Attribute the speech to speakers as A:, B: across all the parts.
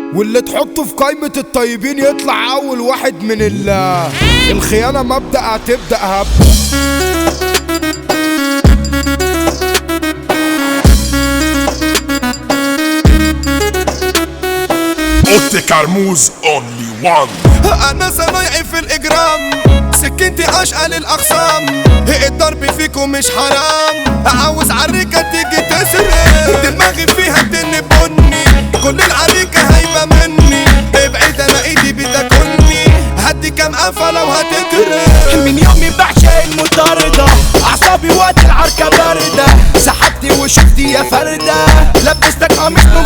A: واللي تحطه في قائمة الطيبين يطلع أول واحد من الله الخيانة مبدأ هتبدأ هبدأ
B: اوتي كرموز اونلي وان
C: انا صنايعي في الاجرام سكنتي اشقى للاقسام الضرب فيكم مش حرام عاوز عريكة تيجي تسرق دماغي فيها تن بني كل العريكة هايبة مني ابعد انا ايدي بتاكلني هدي كام قفا لو هتكرر
D: من يومي بعشق المطاردة أعصابي وقت العركة باردة سحبتي وشفتي يا فردة لبستك قميص من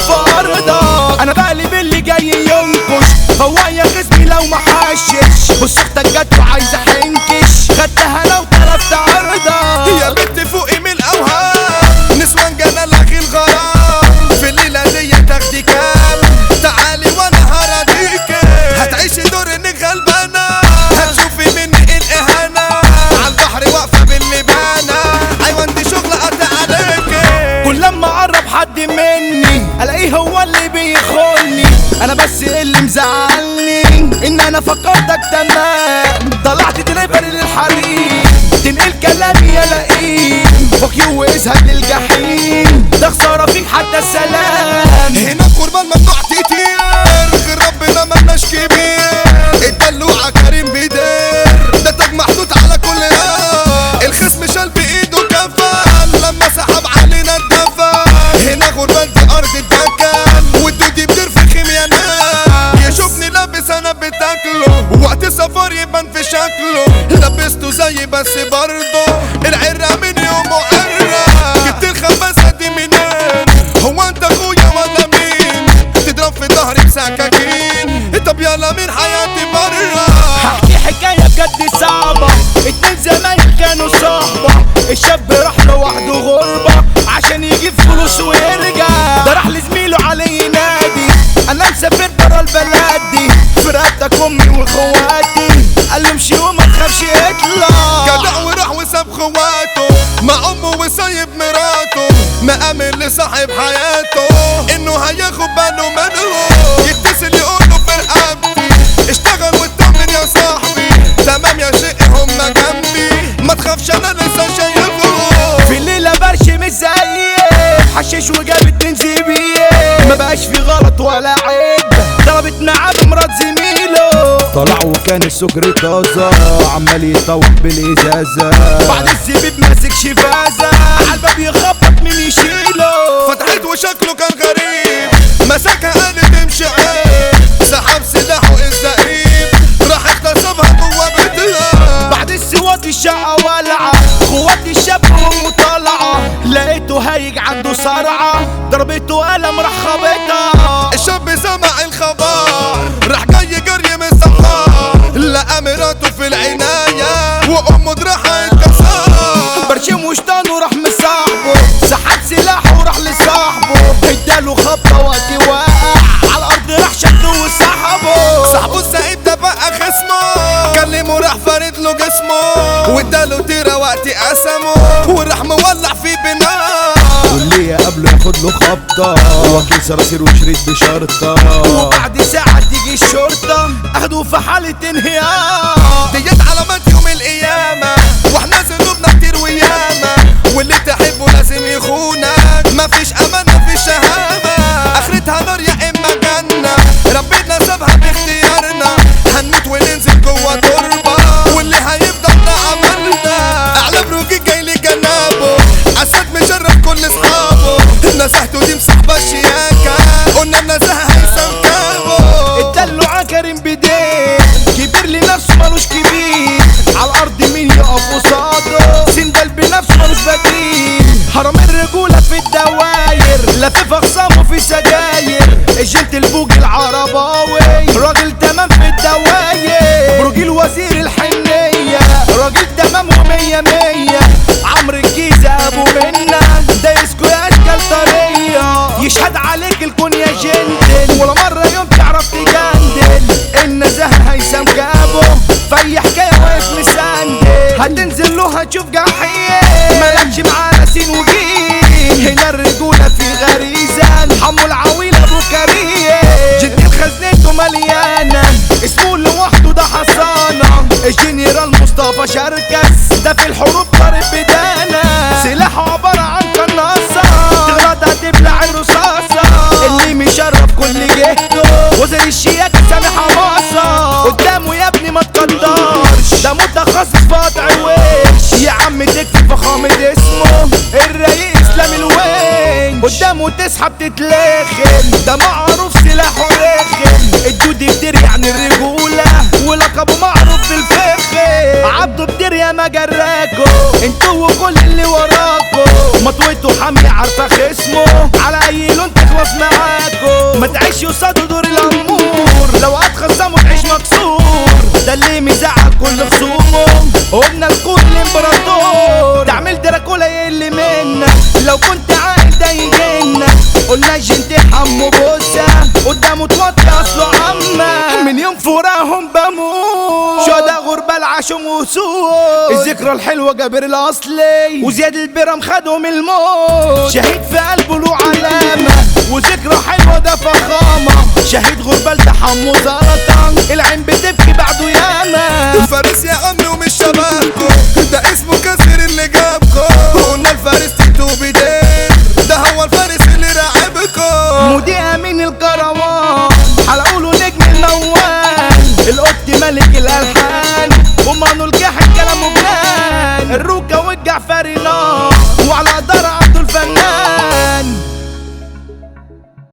D: فردة أنا بقلب اللي جاي ينكش فوق يا خصمي لو ما حشش بص اختك جت وعايزة حنكش خدتها لو طلبت عرضة
C: يا بنت فوقي من الاوهام نسوان جانا لغي الغرام في الليله دي تاخدي كام تعالي وانا هراضيك هتعيشي دور انك غلبانه هتشوفي مني الاهانه على البحر واقفه باللبانه ايوه انت شغل قطع عليك
D: كل لما اقرب حد مني الاقيه هو اللي بيخوني انا بس اللي مزعلني ان انا فكرتك تمام طلعت دليفري للحريم تنقل كلامي يا لئيم فوك يو واسهب للجحيم ده خساره فيك حتى السلام
C: هنا قربان ممنوع كتير غير ربنا ملناش كبير الدلوعة كريم بيدير ده تاج محطوط على كل يوم الخصم شال بايده كفان لما سحب علينا الدفا هنا غربان في ارض الدكان والدودي بترفخ يا ناس يشوفني لابس انا بتاكله وقت السفر يبان في شكله لبسته زي بس برضه العرة من يومه قرة جبت الخبازة دي منين هو انت اخويا ولا مين تضرب في ظهري بسكاكين طب يلا من حياتي برا
D: هحكي حكاية بجد صعبة اتنين زمان كانوا صحبة الشاب راح لوحده غربة عشان يجيب فلوس ويرجع ده راح لزميله علي نادي انا مسافر برا البلد دي في رقبتك امي واخواتي قال له امشي وما تخافش اطلع
C: جدع وراح وساب خواته مع امه وسايب مراته مأمن لصاحب حياته انه هياخد باله منه يتصل يقوله في رقبتي اشتغل واطمن يا صاحبي تمام يا شيخ هما جنبي ما تخافش انا لسه شايفه
D: في الليلة برش مش زيك حشيش وجاب اتنين زبيه ما بقاش في غلط ولا عيب ضربت معاه بمرات زميله طلع وكان السكر طازة عمال يطوق بالازازة بعد الزبيب ماسك شفازة عالباب يخبط مين يشيله
C: فتحت وشكله كان غريب مسكها قالت امشي عيب سحب سلاحه الزقيب راح اغتصبها جوا بيتها
D: بعد السواد الشقة ولعة خوات الشاب ومطلعة لقيته هايج عنده صرعة ضربته قلم راح خبطها
C: الشاب سمع الخبر راح جاي جري من السحار لقى مراته في العناية وامه دراعها اتكسر
D: برشم وشطانه راح مصاحبه سحب سلاحه وراح لصاحبه اداله خبطة وقت وقع على الارض راح شده وسحبه
C: صاحبه السعيد ده بقى خصمه كلمه راح فارد له جسمه واداله تيرة وقت قسمه وراح مولع فيه بنار
D: واللي قبله ياخد له خبطة وكيل صراصير وشريط بشرطة وبعد ساعة تيجي الشرطة اخدوه في حالة انهيار
C: ديت علامات يوم القيامة واحنا ذنوبنا كتير وياما واللي تحبه لازم يخونك مفيش امان مفيش شهامة اخرتها نار يا اما جنة ربنا سابها باختيارنا هنموت وننزل جوا تربة واللي هيفضل ده عملنا اعلى بروجي جاي لي جنابه اسد مشرف كل اصحابه نزهته دي مصاحبة شياكة قلنا النزاهة هيثم كابو
D: الدلع كريم بدين كبير لنفسه ملوش كبير على الارض مين يقف قصاده سندل بنفسه ملوش بديل حرام الرجولة في الدواير لفف اخصامه في سجاير الجنت البوج العرباوي راجل تمام في الدواير بروجيل وزير الحنية راجل تمام ومية مية عمرو الجيزة ابو منا دايسكو يا اشكال طرية يشهد عليك الكون يا جندل ولا مرة يوم تعرف تجندل النزاهة هيثم جابه في اي حكاية واقف مسندل هتنزل له هتشوف جحيم مالكش معانا سين وجيم هنا الرجولة في غريزة حمو العويل ابو كريم جد الخ وبشاركس ده في الحروب ضارب بدانا سلاحه عبارة عن قناصة تغلط هتبلع الرصاصة اللي مشرف كل جهته وزير الشياكة سامي حماصة قدامه يا ابني ما تقدرش ده متخصص في قطع وش يا عم تكفي فخامة اسمه الرئيس اسلام الوين قدامه تسحب تتلخم ده معروف سلاحه رخم الدود بدير يعني الرجولة ولقبه معروف بالفخم عبده بدير يا ما جراكو انتوا وكل اللي وراكو مطويته حمي عارفة خصمه على اي لون تخلص معاكو ما تعيش قصاده دور الامور لو هتخصمه تعيش مكسور ده اللي مزعل كل خصومه قلنا الكون الامبراطور تعمل دراكولا يقل منك لو كنت عاقل ده يجنك قلنا جنتي حمو بوسة قدامه توطي اصله عمة من يوم فراهم بموت شهداء غربة العشم وسوق الذكرى الحلوة جابر الاصلي وزياد البرم خدهم الموت شهيد في قلبه له علامة وذكرى حلوة ده فخامة شهيد غربة التحمو سرطان العين بتبكي بعده ياما
C: فارس يا عمي